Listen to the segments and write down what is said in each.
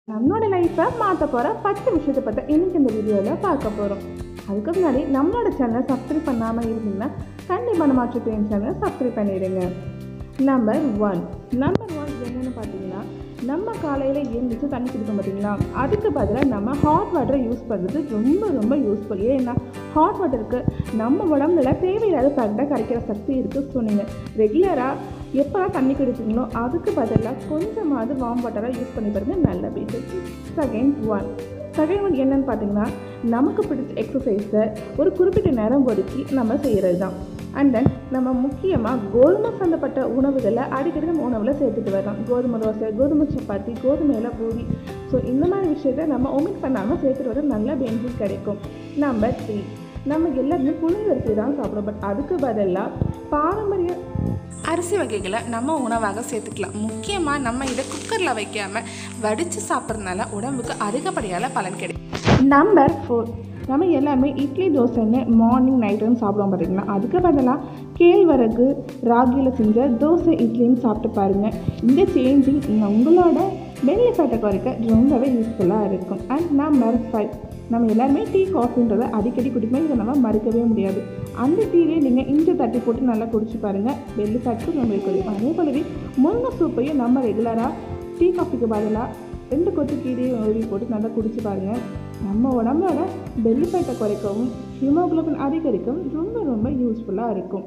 நம்மளோட லைஃப்பை மாற்ற போகிற பத்து விஷயத்தை பற்றி இன்னைக்கு இந்த வீடியோவில் பார்க்க போகிறோம் அதுக்கு முன்னாடி நம்மளோட சேனலை சப்ஸ்கிரைப் பண்ணாமல் இருந்தீங்கன்னா கண்டிப்பாக நம்ம மாற்றுத்திறன் சேனலை சப்ஸ்கிரைப் பண்ணிடுங்க நம்பர் ஒன் நம்பர் ஒன் என்னென்னு பார்த்தீங்கன்னா நம்ம காலையில் எழுந்திரிச்சு தண்ணி குடிப்போம் பார்த்தீங்களா அதுக்கு பதிலாக நம்ம ஹாட் வாட்டரை யூஸ் பண்ணுறது ரொம்ப ரொம்ப யூஸ்ஃபுல் ஏன்னா ஹாட் வாட்டருக்கு நம்ம உடம்புல தேவையில்லாத சட்டை கரைக்கிற சக்தி இருக்குது ஸோ நீங்கள் ரெகுலராக எப்போலாம் தண்ணி குடிப்பீங்களோ அதுக்கு பதிலாக கொஞ்சமாவது வார்ம் வாட்டராக யூஸ் பண்ணி பாருங்க நல்ல basic second one second one என்னன்னு பார்த்தீங்கன்னா நமக்கு பிடிச்ச எக்ஸசைஸை ஒரு குறிப்பிட்ட நேரம் ஒதுக்கி நம்ம செய்கிறது தான் அண்ட் தென் நம்ம முக்கியமாக கோதுமை சம்மந்தப்பட்ட உணவுகளை அடிக்கடி நம்ம உணவில் சேர்த்துட்டு வரோம் கோதுமை தோசை கோதுமை சப்பாத்தி கோதுமையில் பூரி ஸோ இந்த மாதிரி விஷயத்த நம்ம ஒமிட் பண்ணாமல் சேர்த்துட்டு வர நல்ல பெனிஃபிட் கிடைக்கும் நம்பர் த்ரீ நம்ம எல்லாருமே புழுங்கரிசி தான் சாப்பிடுவோம் பட் அதுக்கு பதிலாக பாரம்பரிய அரிசி வகைகளை நம்ம உணவாக சேர்த்துக்கலாம் முக்கியமாக நம்ம இதை குக்கரில் வைக்காமல் வடித்து சாப்பிட்றதுனால உடம்புக்கு அதிகப்படியான பலன் கிடைக்கும் நம்பர் ஃபோர் நம்ம எல்லாருமே இட்லி தோசைன்னு மார்னிங் நைட்டும் சாப்பிடுவோம் பார்த்தீங்களா அதுக்கு பதிலாக கேழ்வரகு ராகியில் செஞ்ச தோசை இட்லின்னு சாப்பிட்டு பாருங்கள் இந்த சேஞ்சிங் உங்களோட பெல்லி ஃபேட்டை குறைக்க ரொம்பவே யூஸ்ஃபுல்லாக இருக்கும் அண்ட் நம்பர் ஃபைவ் நம்ம எல்லாருமே டீ காஃபின்றதை அடிக்கடி குடிப்போம் இதை நம்ம மறுக்கவே முடியாது அந்த டீலேயே நீங்கள் இஞ்சி தட்டி போட்டு நல்லா குடிச்சு பாருங்கள் பெல்லி ஃபேட்டுக்கும் ரொம்ப குறையும் அதே போலவே முருங்கை சூப்பையும் நம்ம ரெகுலராக டீ காஃபிக்கு பதிலாக ரெண்டு கொத்து கீரையும் உருவி போட்டு நல்லா குடிச்சு பாருங்கள் நம்ம உடம்போட பெல்லி ஃபேட்டை குறைக்கவும் ஹீமோகுளோபின் அதிகரிக்கவும் ரொம்ப ரொம்ப யூஸ்ஃபுல்லாக இருக்கும்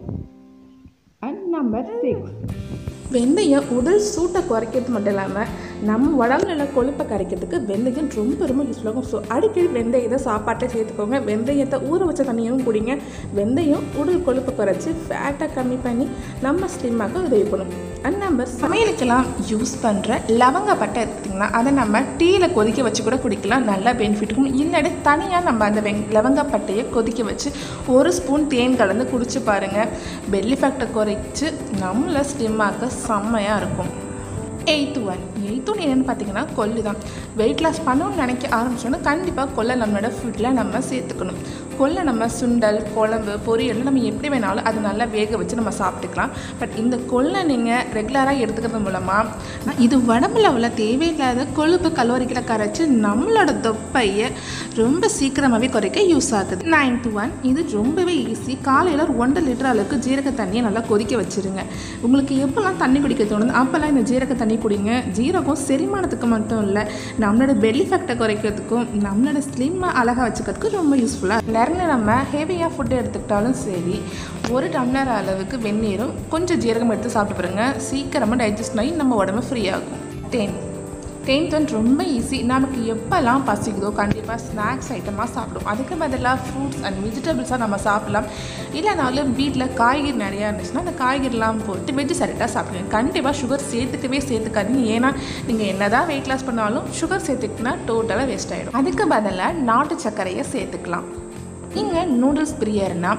அண்ட் நம்பர் சிக்ஸ் வெந்தயம் உடல் சூட்டை குறைக்கிறது மட்டும் இல்லாமல் நம்ம உடம்புல உள்ள கொழுப்பை கரைக்கிறதுக்கு வெந்தயம் ரொம்ப ரொம்ப யூஸ்ஃபுல்லாக இருக்கும் ஸோ அடிக்கடி வெந்தயத்தை சாப்பாட்டை சேர்த்துக்கோங்க வெந்தயத்தை ஊற வச்ச தண்ணியும் குடிங்க வெந்தயம் உடல் கொழுப்பை குறைச்சி ஃபேட்டை கம்மி பண்ணி நம்ம ஸ்லிம்மாக உதவி பண்ணும் அண்ட் நம்ம சமையலுக்கெல்லாம் யூஸ் பண்ணுற லவங்கப்பட்டை இருக்குதுங்களா அதை நம்ம டீயில் கொதிக்க வச்சு கூட குடிக்கலாம் நல்ல பெனிஃபிட் இருக்கும் இல்லாட்டி தனியாக நம்ம அந்த வெங் லவங்கப்பட்டையை கொதிக்க வச்சு ஒரு ஸ்பூன் தேன் கலந்து குடிச்சு பாருங்கள் பெல்லி ஃபேக்டை குறைச்சி நம்மளை ஸ்லிம்மாக்க செம்மையாக இருக்கும் எயித்து ஒன் எயித்து ஒன் என்னென்னு பார்த்தீங்கன்னா கொள்ளு தான் வெயிட் லாஸ் பண்ணணும்னு நினைக்க ஆரம்பிச்சோன்னா கண்டிப்பாக கொள்ளை நம்மளோட ஃபுட்டில் நம்ம சேர்த்துக்கணும் கொள்ளை நம்ம சுண்டல் குழம்பு பொரியல் நம்ம எப்படி வேணாலும் அது நல்லா வேக வச்சு நம்ம சாப்பிட்டுக்கலாம் பட் இந்த கொள்ளை நீங்கள் ரெகுலராக எடுத்துக்கிறது மூலமாக இது உடம்புல உள்ள தேவையில்லாத கொழுப்பு கலோரிகளை கரைச்சி நம்மளோட தொப்பையை ரொம்ப சீக்கிரமாகவே குறைக்க யூஸ் ஆகுது நைன்த்து ஒன் இது ரொம்பவே ஈஸி காலையில் ஒரு ஒன்றரை லிட்டர் அளவுக்கு ஜீரக தண்ணியை நல்லா கொதிக்க வச்சுருங்க உங்களுக்கு எப்போல்லாம் தண்ணி குடிக்க தோணுது அப்போல்லாம் இந்த ஜீரக தண்ணி குடிங்க ஜீரகம் செரிமானத்துக்கு மட்டும் இல்லை நம்மளோட பெல்லி ஃபேக்டை குறைக்கிறதுக்கும் நம்மளோட ஸ்லிம்மாக அழகாக வச்சுக்கிறதுக்கும் ரொம்ப யூஸ்ஃபுல்லாக நிறைய நம்ம ஹெவியாக ஃபுட்டு எடுத்துக்கிட்டாலும் சரி ஒரு டம்ளர் அளவுக்கு வெந்நீரும் கொஞ்சம் ஜீரகம் எடுத்து சாப்பிட்டு பாருங்க சீக்கிரமாக டைஜஸ்ட் ஆகி நம்ம உடம்பு ஃப்ரீ ஆகும் டென் டென்த் ஒன் ரொம்ப ஈஸி நமக்கு எப்போல்லாம் பசிக்குதோ கண்டிப்பாக ஸ்நாக்ஸ் ஐட்டமாக சாப்பிடுவோம் அதுக்கு பதிலாக ஃப்ரூட்ஸ் அண்ட் வெஜிடபிள்ஸாக நம்ம சாப்பிடலாம் இல்லைனாலும் வீட்டில் காய்கறி நிறையா இருந்துச்சுன்னா அந்த காய்கறிலாம் போட்டு வெஜ் சரட்டாக சாப்பிடுங்க கண்டிப்பாக சுகர் சேர்த்துக்கவே சேர்த்துக்காதீங்க ஏன்னா நீங்கள் என்ன தான் வெயிட் லாஸ் பண்ணாலும் சுகர் சேர்த்துக்கினா டோட்டலாக வேஸ்ட் ஆகிடும் அதுக்கு பதிலாக நாட்டு சர்க்கரையை சேர்த்துக்கலாம் நீங்கள் நூடுல்ஸ் பிரியர்னா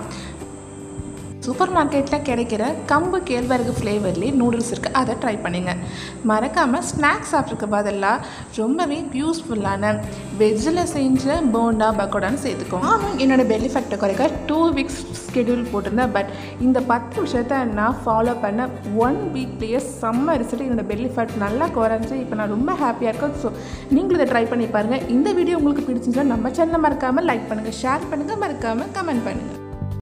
சூப்பர் மார்க்கெட்டில் கிடைக்கிற கம்பு கேழ்வரகு ஃப்ளேவர்லேயே நூடுல்ஸ் இருக்குது அதை ட்ரை பண்ணுங்கள் மறக்காமல் ஸ்நாக்ஸ் சாப்பிட்றதுக்கு பதிலாக ரொம்பவே யூஸ்ஃபுல்லான வெஜ்ஜில் செஞ்ச போண்டா பக்கோடான்னு சேர்த்துக்கோங்க ஆமாம் என்னோடய பெல்லி ஃபேக்டை குறைக்க டூ வீக்ஸ் ஸ்கெடியூல் போட்டிருந்தேன் பட் இந்த பத்து விஷயத்த நான் ஃபாலோ பண்ண ஒன் வீக்லேயே செம்ம ரிசல்ட் என்னோடய பெல்லி ஃபேட் நல்லா குறைஞ்சி இப்போ நான் ரொம்ப ஹாப்பியாக இருக்கேன் ஸோ நீங்களும் இதை ட்ரை பண்ணி பாருங்கள் இந்த வீடியோ உங்களுக்கு பிடிச்சிருந்தா நம்ம சேனலை மறக்காமல் லைக் பண்ணுங்கள் ஷேர் பண்ணுங்கள் மறக்காமல் கமெண்ட் பண்ணுங்கள்